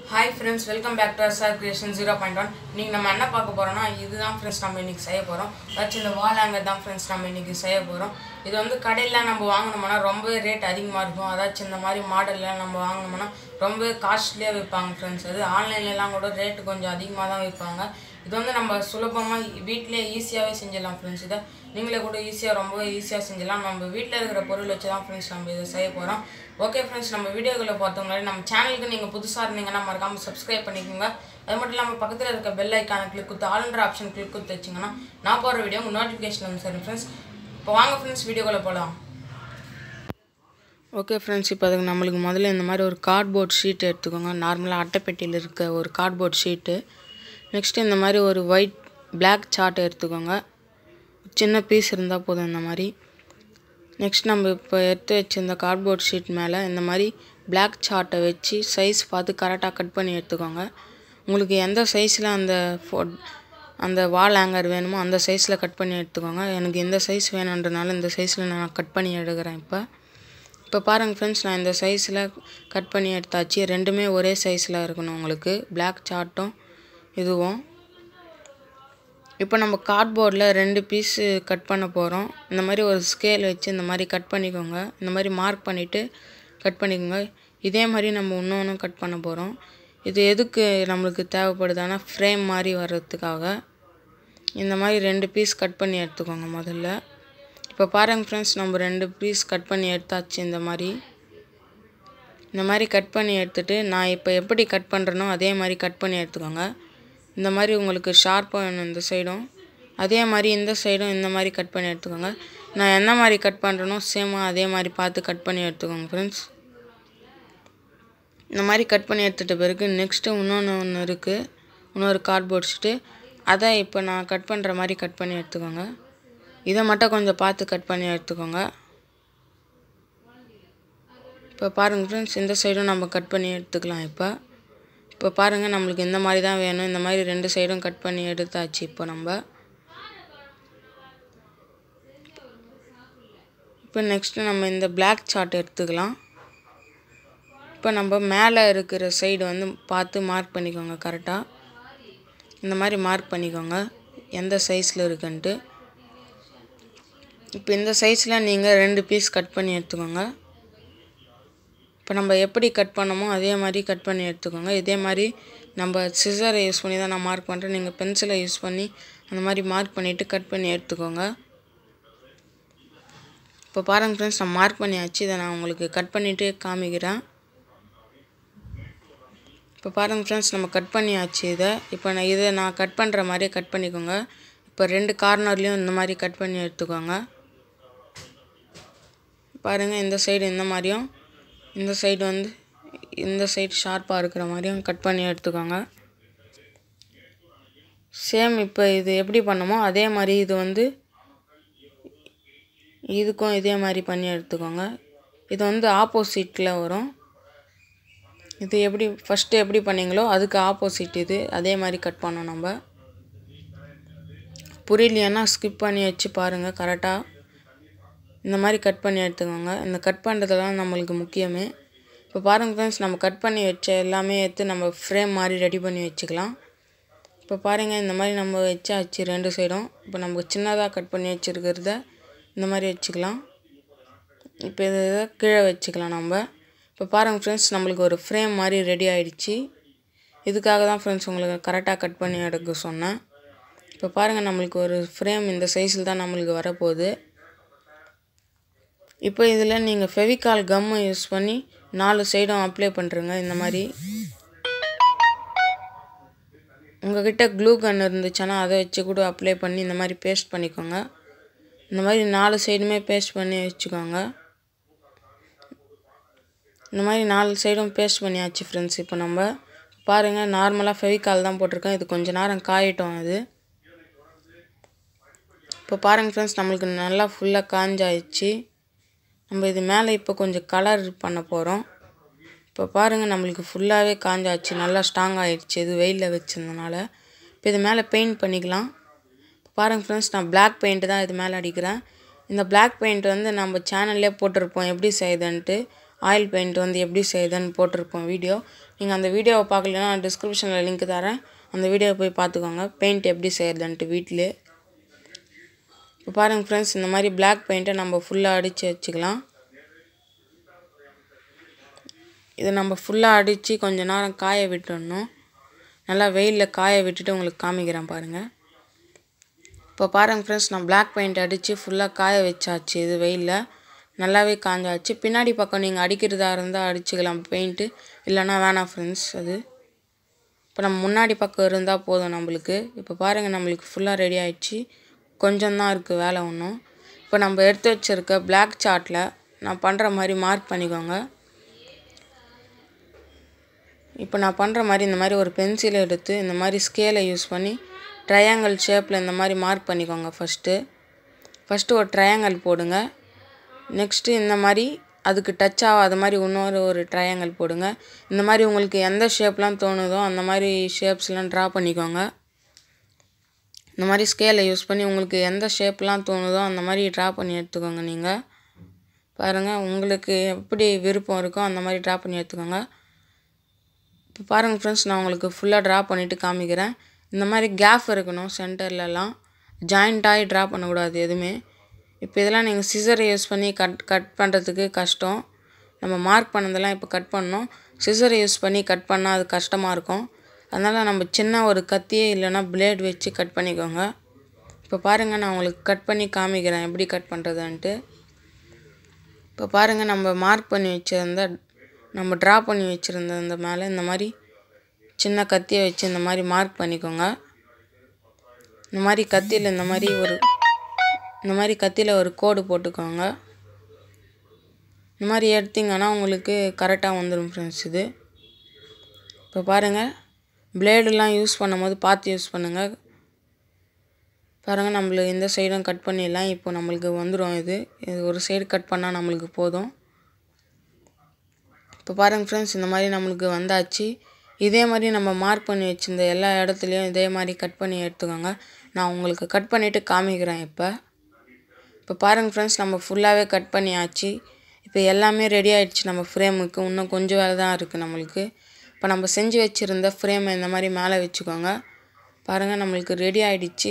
hi friends welcome back to sir creation zero point one நீங்கள் நம்ம என்ன பார்க்க போகிறோம்னா இதுதான் ஃப்ரெண்ட்ஸ் நம்ம இன்றைக்கி செய்ய போகிறோம் ஏதாச்சும் இந்த வால் ஹேங்கர் தான் ஃப்ரெண்ட்ஸ் நம்ம இன்றைக்கி செய்ய போகிறோம் இது வந்து கடையில் நம்ம வாங்கினோம்னா ரொம்பவே ரேட் அதிகமாக இருக்கும் அதாச்சும் இந்த மாதிரி மாடல்லாம் நம்ம வாங்கினோம்னா ரொம்ப காஸ்ட்லியாக விற்பாங்க ஃப்ரெண்ட்ஸ் அது ஆன்லைன்லலாம் கூட ரேட்டு கொஞ்சம் அதிகமாக தான் விற்பாங்க இது வந்து நம்ம சுலபமாக வீட்டிலே ஈஸியாகவே செஞ்சிடலாம் ஃப்ரெண்ட்ஸ் இதை நீங்களே கூட ஈஸியாக ரொம்ப ஈஸியாக செஞ்சிடலாம் நம்ம வீட்டில் இருக்கிற பொருள் வச்சு தான் ஃப்ரெண்ட்ஸ் நம்ம இதை செய்ய போகிறோம் ஓகே ஃப்ரெண்ட்ஸ் நம்ம வீடியோக்குள்ளே பார்த்தோம் முன்னாடி நம்ம சேனலுக்கு நீங்கள் புதுசாக இருந்தீங்கன்னா மறக்காமல் சப்ஸ்கிரைப் பண்ணிக்கோங்க அது மட்டும் இல்லாமல் பக்கத்தில் இருக்க பெல் ஐக்கானை கிளிக் கொடுத்து ஆல்ன்ற ஆப்ஷன் கிளிக் கொடுத்து வச்சிங்கன்னா நான் போகிற வீடியோ உங்கள் நோட்டிஃபிகேஷன் வந்து சரி ஃப்ரெண்ட்ஸ் இப்போ வாங்க ஃப்ரெண்ட்ஸ் வீடியோக்குள்ளே போகலாம் ஓகே ஃப்ரெண்ட்ஸ் இப்போ அதுக்கு நம்மளுக்கு முதல்ல இந்த மாதிரி ஒரு கார்ட்போர்ட் ஷீட் எடுத்துக்கோங்க நார்மலாக அட்டைப்பெட்டியில் இருக்க ஒரு கார்ட்போர்ட் ஷீட்டு நெக்ஸ்ட்டு இந்த மாதிரி ஒரு ஒயிட் பிளாக் சார்ட் எடுத்துக்கோங்க சின்ன பீஸ் இருந்தால் போதும் இந்த மாதிரி நெக்ஸ்ட் நம்ம இப்போ எடுத்து வச்சிருந்த கார்ட்போர்ட் ஷீட் மேலே இந்த மாதிரி பிளாக் சார்ட்டை வச்சு சைஸ் பார்த்து கரெக்டாக கட் பண்ணி எடுத்துக்கோங்க உங்களுக்கு எந்த சைஸில் அந்த ஃபோ அந்த வால் ஹேங்கர் வேணுமோ அந்த சைஸில் கட் பண்ணி எடுத்துக்கோங்க எனக்கு இந்த சைஸ் வேணுன்றனால இந்த சைஸில் நான் கட் பண்ணி எடுக்கிறேன் இப்போ இப்போ பாருங்கள் ஃப்ரெண்ட்ஸ் நான் இந்த சைஸில் கட் பண்ணி எடுத்தாச்சு ரெண்டுமே ஒரே சைஸில் இருக்கணும் உங்களுக்கு பிளாக் சார்ட்டும் இதுவும் இப்போ நம்ம கார்ட்போர்டில் ரெண்டு பீஸு கட் பண்ண போகிறோம் இந்த மாதிரி ஒரு ஸ்கேல் வச்சு இந்த மாதிரி கட் பண்ணிக்கோங்க இந்த மாதிரி மார்க் பண்ணிவிட்டு கட் பண்ணிக்கோங்க இதே மாதிரி நம்ம இன்னொன்று கட் பண்ண போகிறோம் இது எதுக்கு நம்மளுக்கு தேவைப்படுதுன்னா ஃப்ரேம் மாதிரி வர்றதுக்காக இந்த மாதிரி ரெண்டு பீஸ் கட் பண்ணி எடுத்துக்கோங்க முதல்ல இப்போ பாருங்கள் ஃப்ரெண்ட்ஸ் நம்ம ரெண்டு பீஸ் கட் பண்ணி எடுத்தாச்சு இந்த மாதிரி இந்த மாதிரி கட் பண்ணி எடுத்துகிட்டு நான் இப்போ எப்படி கட் பண்ணுறேனோ அதே மாதிரி கட் பண்ணி எடுத்துக்கோங்க இந்த மாதிரி உங்களுக்கு ஷார்ப்பாக வேணும் இந்த சைடும் அதே மாதிரி இந்த சைடும் இந்த மாதிரி கட் பண்ணி எடுத்துக்கோங்க நான் என்ன மாதிரி கட் பண்ணுறேனோ சேமாக அதே மாதிரி பார்த்து கட் பண்ணி எடுத்துக்கோங்க ஃப்ரெண்ட்ஸ் இந்த மாதிரி கட் பண்ணி எடுத்துகிட்ட பிறகு நெக்ஸ்ட்டு இன்னொன்று ஒன்று இருக்குது இன்னொரு கார்ட்போர்ட் ஷீட்டு அதை இப்போ நான் கட் பண்ணுற மாதிரி கட் பண்ணி எடுத்துக்கோங்க இதை மட்டும் கொஞ்சம் பார்த்து கட் பண்ணி எடுத்துக்கோங்க இப்போ பாருங்கள் ஃப்ரெண்ட்ஸ் இந்த சைடும் நம்ம கட் பண்ணி எடுத்துக்கலாம் இப்போ இப்போ பாருங்கள் நம்மளுக்கு இந்த மாதிரி தான் வேணும் இந்த மாதிரி ரெண்டு சைடும் கட் பண்ணி எடுத்தாச்சு இப்போ நம்ம இப்போ நெக்ஸ்ட்டு நம்ம இந்த பிளாக் சார்ட் எடுத்துக்கலாம் இப்போ நம்ம மேலே இருக்கிற சைடு வந்து பார்த்து மார்க் பண்ணிக்கோங்க கரெக்டாக இந்த மாதிரி மார்க் பண்ணிக்கோங்க எந்த சைஸில் இருக்குன்ட்டு இப்போ இந்த சைஸில் நீங்கள் ரெண்டு பீஸ் கட் பண்ணி எடுத்துக்கோங்க இப்போ நம்ம எப்படி கட் பண்ணமோ அதே மாதிரி கட் பண்ணி எடுத்துக்கோங்க இதே மாதிரி நம்ம சிசரை யூஸ் பண்ணி தான் நான் மார்க் பண்ணுறேன் நீங்கள் பென்சிலை யூஸ் பண்ணி அந்த மாதிரி மார்க் பண்ணிவிட்டு கட் பண்ணி எடுத்துக்கோங்க இப்போ பாருங்கள் ஃப்ரெண்ட்ஸ் நான் மார்க் பண்ணியாச்சு இதை நான் உங்களுக்கு கட் பண்ணிவிட்டு காமிக்கிறேன் இப்போ பாருங்கள் ஃப்ரெண்ட்ஸ் நம்ம கட் பண்ணியாச்சு இதை இப்போ நான் இதை நான் கட் பண்ணுற மாதிரியே கட் பண்ணிக்கோங்க இப்போ ரெண்டு கார்னர்லேயும் இந்த மாதிரி கட் பண்ணி எடுத்துக்கோங்க பாருங்கள் இந்த சைடு இந்த மாதிரியும் இந்த சைடு வந்து இந்த சைடு ஷார்ப்பாக இருக்கிற மாதிரியும் கட் பண்ணி எடுத்துக்கோங்க சேம் இப்போ இது எப்படி பண்ணமோ அதே மாதிரி இது வந்து இதுக்கும் இதே மாதிரி பண்ணி எடுத்துக்கோங்க இது வந்து ஆப்போசிட்டில் வரும் இது எப்படி ஃபஸ்ட்டு எப்படி பண்ணீங்களோ அதுக்கு ஆப்போசிட் இது அதே மாதிரி கட் பண்ணோம் நம்ம புரியலையானா ஸ்கிப் பண்ணி வச்சு பாருங்கள் கரெக்டாக இந்த மாதிரி கட் பண்ணி எடுத்துக்கோங்க இந்த கட் பண்ணுறதுலாம் நம்மளுக்கு முக்கியமே இப்போ பாருங்கள் ஃப்ரெண்ட்ஸ் நம்ம கட் பண்ணி வச்ச எல்லாமே எடுத்து நம்ம ஃப்ரேம் மாதிரி ரெடி பண்ணி வச்சுக்கலாம் இப்போ பாருங்கள் இந்த மாதிரி நம்ம வச்சாச்சு ரெண்டு சைடும் இப்போ நம்ம சின்னதாக கட் பண்ணி வச்சுருக்கிறத இந்த மாதிரி வச்சுக்கலாம் இப்போ இதை கீழே வச்சுக்கலாம் நம்ம இப்போ பாருங்கள் ஃப்ரெண்ட்ஸ் நம்மளுக்கு ஒரு ஃப்ரேம் மாதிரி ரெடி ஆகிடுச்சு இதுக்காக தான் ஃப்ரெண்ட்ஸ் உங்களுக்கு கரெக்டாக கட் பண்ணி எடுக்க சொன்னேன் இப்போ பாருங்கள் நம்மளுக்கு ஒரு ஃப்ரேம் இந்த சைஸில் தான் நம்மளுக்கு வரப்போகுது இப்போ இதில் நீங்கள் ஃபெவிகால் கம்மை யூஸ் பண்ணி நாலு சைடும் அப்ளை பண்ணுறங்க இந்த மாதிரி உங்கள்கிட்ட க்ளூ கன் இருந்துச்சுன்னா அதை வச்சு கூட அப்ளை பண்ணி இந்த மாதிரி பேஸ்ட் பண்ணிக்கோங்க இந்த மாதிரி நாலு சைடுமே பேஸ்ட் பண்ணி வச்சுக்கோங்க இந்த மாதிரி நாலு சைடும் பேஸ்ட் பண்ணியாச்சு ஃப்ரெண்ட்ஸ் இப்போ நம்ம பாருங்கள் நார்மலாக ஃபெவிகால் தான் போட்டிருக்கேன் இது கொஞ்சம் நேரம் காயட்டும் அது இப்போ பாருங்கள் ஃப்ரெண்ட்ஸ் நம்மளுக்கு நல்லா ஃபுல்லாக காஞ்சாயிடுச்சு நம்ம இது மேலே இப்போ கொஞ்சம் கலர் பண்ண போகிறோம் இப்போ பாருங்கள் நம்மளுக்கு ஃபுல்லாகவே காஞ்சாச்சு நல்லா ஸ்ட்ராங் ஆகிடுச்சு இது வெயிலில் வச்சிருந்தனால இப்போ இது மேலே பெயிண்ட் பண்ணிக்கலாம் இப்போ பாருங்கள் ஃப்ரெண்ட்ஸ் நான் பிளாக் பெயிண்ட்டு தான் இது மேலே அடிக்கிறேன் இந்த பிளாக் பெயிண்ட் வந்து நம்ம சேனல்லே போட்டிருப்போம் எப்படி செய்யுதுன்ட்டு ஆயில் பெயிண்ட் வந்து எப்படி செய்யுதுன்னு போட்டிருப்போம் வீடியோ நீங்கள் அந்த வீடியோவை பார்க்கலன்னா டிஸ்கிரிப்ஷனில் லிங்க் தரேன் அந்த வீடியோவை போய் பார்த்துக்கோங்க பெயிண்ட் எப்படி செய்கிறதுன்ட்டு வீட்டிலே இப்போ பாருங்கள் ஃப்ரெண்ட்ஸ் இந்த மாதிரி பிளாக் பெயிண்ட்டை நம்ம ஃபுல்லாக அடித்து வச்சுக்கலாம் இதை நம்ம ஃபுல்லாக அடித்து கொஞ்ச நேரம் காய விட்டுடணும் நல்லா வெயிலில் காய விட்டுட்டு உங்களுக்கு காமிக்கிறேன் பாருங்கள் இப்போ பாருங்கள் ஃப்ரெண்ட்ஸ் நான் பிளாக் பெயிண்ட் அடித்து ஃபுல்லாக காய வச்சாச்சு இது வெயிலில் நல்லாவே காஞ்சாச்சு பின்னாடி பக்கம் நீங்கள் அடிக்கிறதா இருந்தால் அடிச்சுக்கலாம் பெயிண்ட்டு இல்லைன்னா வேணாம் ஃப்ரெண்ட்ஸ் அது இப்போ நம்ம முன்னாடி பக்கம் இருந்தால் போதும் நம்மளுக்கு இப்போ பாருங்கள் நம்மளுக்கு ஃபுல்லாக ரெடி ஆயிடுச்சு கொஞ்சம் தான் இருக்குது வேலை ஒன்றும் இப்போ நம்ம எடுத்து வச்சுருக்க பிளாக் சார்ட்டில் நான் பண்ணுற மாதிரி மார்க் பண்ணிக்கோங்க இப்போ நான் பண்ணுற மாதிரி இந்த மாதிரி ஒரு பென்சில் எடுத்து இந்த மாதிரி ஸ்கேலை யூஸ் பண்ணி ட்ரையாங்கிள் ஷேப்பில் இந்த மாதிரி மார்க் பண்ணிக்கோங்க ஃபஸ்ட்டு ஃபஸ்ட்டு ஒரு ட்ரையாங்கிள் போடுங்க நெக்ஸ்ட்டு இந்த மாதிரி அதுக்கு டச் ஆகாத மாதிரி இன்னொரு ஒரு ட்ரையாங்கிள் போடுங்க இந்த மாதிரி உங்களுக்கு எந்த ஷேப்லாம் தோணுதோ அந்த மாதிரி ஷேப்ஸ்லாம் ட்ரா பண்ணிக்கோங்க இந்த மாதிரி ஸ்கேலை யூஸ் பண்ணி உங்களுக்கு எந்த ஷேப்லாம் தோணுதோ அந்த மாதிரி ட்ரா பண்ணி எடுத்துக்கோங்க நீங்கள் பாருங்கள் உங்களுக்கு எப்படி விருப்பம் இருக்கோ அந்த மாதிரி ட்ரா பண்ணி எடுத்துக்கோங்க இப்போ பாருங்கள் ஃப்ரெண்ட்ஸ் நான் உங்களுக்கு ஃபுல்லாக ட்ரா பண்ணிவிட்டு காமிக்கிறேன் இந்த மாதிரி கேப் இருக்கணும் சென்டர்லலாம் ஜாயிண்ட் ஆகி ட்ரா பண்ணக்கூடாது எதுவுமே இப்போ இதெல்லாம் நீங்கள் சிசரை யூஸ் பண்ணி கட் கட் பண்ணுறதுக்கு கஷ்டம் நம்ம மார்க் பண்ணதெல்லாம் இப்போ கட் பண்ணோம் சிசரை யூஸ் பண்ணி கட் பண்ணால் அது கஷ்டமாக இருக்கும் அதனால் நம்ம சின்ன ஒரு கத்தியே இல்லைன்னா பிளேட் வச்சு கட் பண்ணிக்கோங்க இப்போ பாருங்கள் நான் உங்களுக்கு கட் பண்ணி காமிக்கிறேன் எப்படி கட் பண்ணுறதுன்ட்டு இப்போ பாருங்கள் நம்ம மார்க் பண்ணி வச்சுருந்த நம்ம ட்ரா பண்ணி வச்சுருந்த இந்த மேலே இந்த மாதிரி சின்ன கத்தியை வச்சு இந்த மாதிரி மார்க் பண்ணிக்கோங்க இந்த மாதிரி கத்தியில் இந்த மாதிரி ஒரு இந்த மாதிரி கத்தியில் ஒரு கோடு போட்டுக்கோங்க இந்த மாதிரி எடுத்திங்கன்னா உங்களுக்கு கரெக்டாக வந்துடும் ஃப்ரெண்ட்ஸ் இது இப்போ பாருங்கள் பிளேடுலாம் யூஸ் பண்ணும்போது பார்த்து யூஸ் பண்ணுங்கள் பாருங்கள் நம்மளுக்கு இந்த சைடும் கட் பண்ணிடலாம் இப்போ நம்மளுக்கு வந்துடும் இது இது ஒரு சைடு கட் பண்ணால் நம்மளுக்கு போதும் இப்போ பாருங்கள் ஃப்ரெண்ட்ஸ் இந்த மாதிரி நம்மளுக்கு வந்தாச்சு இதே மாதிரி நம்ம மார்க் பண்ணி வச்சிருந்த எல்லா இடத்துலையும் இதே மாதிரி கட் பண்ணி எடுத்துக்கோங்க நான் உங்களுக்கு கட் பண்ணிவிட்டு காமிக்கிறேன் இப்போ இப்போ பாருங்கள் ஃப்ரெண்ட்ஸ் நம்ம ஃபுல்லாகவே கட் பண்ணியாச்சு இப்போ எல்லாமே ரெடி ஆகிடுச்சு நம்ம ஃப்ரேமுக்கு இன்னும் கொஞ்சம் வேலை தான் இருக்குது நம்மளுக்கு இப்போ நம்ம செஞ்சு வச்சுருந்த ஃப்ரேமை இந்த மாதிரி மேலே வச்சுக்கோங்க பாருங்கள் நம்மளுக்கு ரெடி ஆகிடுச்சு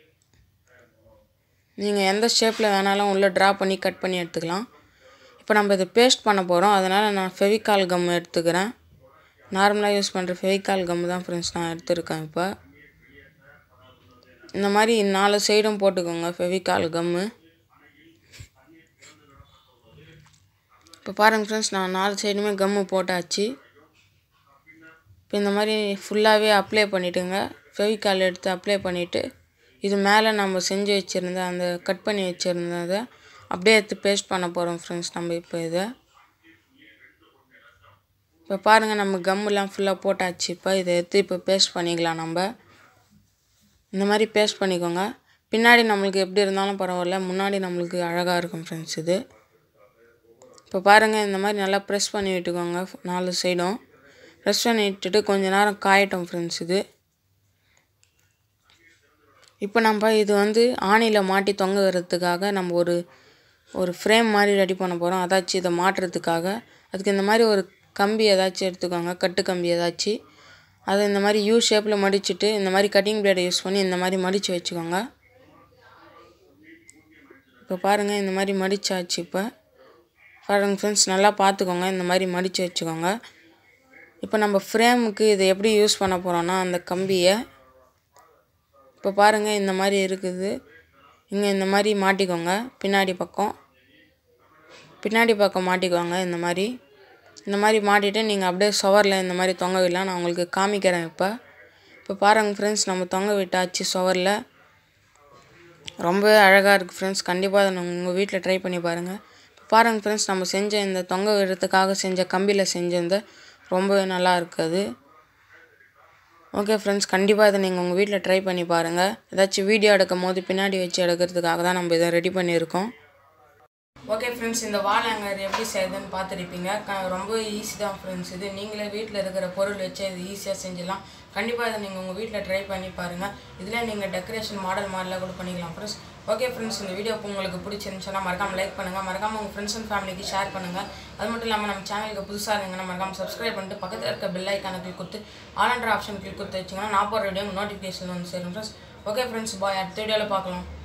நீங்கள் எந்த ஷேப்பில் வேணாலும் உள்ளே ட்ரா பண்ணி கட் பண்ணி எடுத்துக்கலாம் இப்போ நம்ம இதை பேஸ்ட் பண்ண போகிறோம் அதனால் நான் ஃபெவிகால் கம் எடுத்துக்கிறேன் நார்மலாக யூஸ் பண்ணுற ஃபெவிகால் கம் தான் ஃப்ரெண்ட்ஸ் நான் எடுத்துருக்கேன் இப்போ இந்த மாதிரி நாலு சைடும் போட்டுக்கோங்க ஃபெவிகால் கம்மு இப்போ பாருங்கள் ஃப்ரெண்ட்ஸ் நான் நாலு சைடுமே கம்மு போட்டாச்சு இப்போ இந்த மாதிரி ஃபுல்லாகவே அப்ளை பண்ணிவிட்டுங்க ஃபெவிகால் எடுத்து அப்ளை பண்ணிவிட்டு இது மேலே நம்ம செஞ்சு வச்சுருந்த அந்த கட் பண்ணி வச்சுருந்ததை அப்படியே எடுத்து பேஸ்ட் பண்ண போகிறோம் ஃப்ரெண்ட்ஸ் நம்ம இப்போ இதை இப்போ பாருங்கள் நம்ம கம்முலாம் ஃபுல்லாக போட்டாச்சு இப்போ இதை எடுத்து இப்போ பேஸ்ட் பண்ணிக்கலாம் நம்ம இந்த மாதிரி பேஸ்ட் பண்ணிக்கோங்க பின்னாடி நம்மளுக்கு எப்படி இருந்தாலும் பரவாயில்ல முன்னாடி நம்மளுக்கு அழகாக இருக்கும் ஃப்ரெண்ட்ஸ் இது இப்போ பாருங்கள் இந்த மாதிரி நல்லா ப்ரெஸ் பண்ணி விட்டுக்கோங்க நாலு சைடும் ப்ரெஸ் பண்ணி விட்டுட்டு கொஞ்ச நேரம் காயட்டும் ஃப்ரெண்ட்ஸ் இது இப்போ நம்ம இது வந்து ஆணியில் மாட்டி தொங்க விடுறதுக்காக நம்ம ஒரு ஒரு ஃப்ரேம் மாதிரி ரெடி பண்ண போகிறோம் அதாச்சும் இதை மாட்டுறதுக்காக அதுக்கு இந்த மாதிரி ஒரு கம்பி ஏதாச்சும் எடுத்துக்கோங்க கட்டு கம்பி ஏதாச்சும் அதை இந்த மாதிரி யூ ஷேப்பில் மடிச்சுட்டு இந்த மாதிரி கட்டிங் பிளேடை யூஸ் பண்ணி இந்த மாதிரி மடித்து வச்சுக்கோங்க இப்போ பாருங்கள் இந்த மாதிரி மடிச்சாச்சு இப்போ பாருங்கள் ஃப்ரெண்ட்ஸ் நல்லா பார்த்துக்கோங்க இந்த மாதிரி மடித்து வச்சுக்கோங்க இப்போ நம்ம ஃப்ரேமுக்கு இதை எப்படி யூஸ் பண்ண போகிறோன்னா அந்த கம்பியை இப்போ பாருங்கள் இந்த மாதிரி இருக்குது இங்கே இந்த மாதிரி மாட்டிக்கோங்க பின்னாடி பக்கம் பின்னாடி பக்கம் மாட்டிக்கோங்க இந்த மாதிரி இந்த மாதிரி மாட்டிட்டு நீங்கள் அப்படியே சுவரில் இந்த மாதிரி தொங்க விடலாம் நான் உங்களுக்கு காமிக்கிறேன் இப்போ இப்போ பாருங்கள் ஃப்ரெண்ட்ஸ் நம்ம தொங்க விட்டாச்சு சுவரில் ரொம்பவே அழகாக இருக்குது ஃப்ரெண்ட்ஸ் கண்டிப்பாக அதை உங்கள் வீட்டில் ட்ரை பண்ணி பாருங்கள் இப்போ பாருங்கள் ஃப்ரெண்ட்ஸ் நம்ம செஞ்ச இந்த தொங்க விடுறதுக்காக செஞ்ச கம்பியில் செஞ்ச இந்த ரொம்பவே நல்லா இருக்குது ஓகே ஃப்ரெண்ட்ஸ் கண்டிப்பாக இதை நீங்கள் உங்கள் வீட்டில் ட்ரை பண்ணி பாருங்கள் ஏதாச்சும் வீடியோ எடுக்கும் போது பின்னாடி வச்சு எடுக்கிறதுக்காக தான் நம்ம இதை ரெடி பண்ணியிருக்கோம் ஓகே ஃப்ரெண்ட்ஸ் இந்த வால் ஹேங்கர் எப்படி செய்யுதுன்னு பார்த்துருப்பீங்க க ரொம்ப ஈஸி தான் ஃப்ரெண்ட்ஸ் இது நீங்களே வீட்டில் இருக்கிற பொருள் வச்சு இது ஈஸியாக செஞ்சிடலாம் கண்டிப்பாக இதை நீங்கள் உங்கள் வீட்டில் ட்ரை பண்ணி பாருங்கள் இதில் நீங்கள் டெக்கரேஷன் மாடல் மாதிரிலாம் கூட பண்ணிக்கலாம் ஃப்ரெண்ட்ஸ் ஓகே ஃப்ரெண்ட்ஸ் இந்த வீடியோ உங்களுக்கு பிடிச்சிருந்துச்சுன்னா மறக்காமல் லைக் பண்ணுங்கள் மறக்காமல் உங்கள் ஃப்ரெண்ட்ஸ் அண்ட் ஃபேமிலிக்கு ஷேர் பண்ணுங்கள் அது மட்டும் இல்லாமல் நம்ம சேனலுக்கு புதுசாக இருந்தீங்கன்னா மறக்காமல் சப்ஸ்கிரைப் பண்ணிட்டு பக்கத்தில் இருக்க பெல் ஐக்கானை கிளிக் கொடுத்து ஆல் அண்டர் ஆப்ஷன் கிளிக் கொடுத்து வச்சிங்கன்னா நான் போகிற வீடியோ நோட்டிஃபிகேஷன் வந்து சேரும் ஃப்ரெண்ட்ஸ் ஓகே ஃப்ரெண்ட்ஸ் பாய் அடுத்த வீடியோவில் பார்க்கலாம்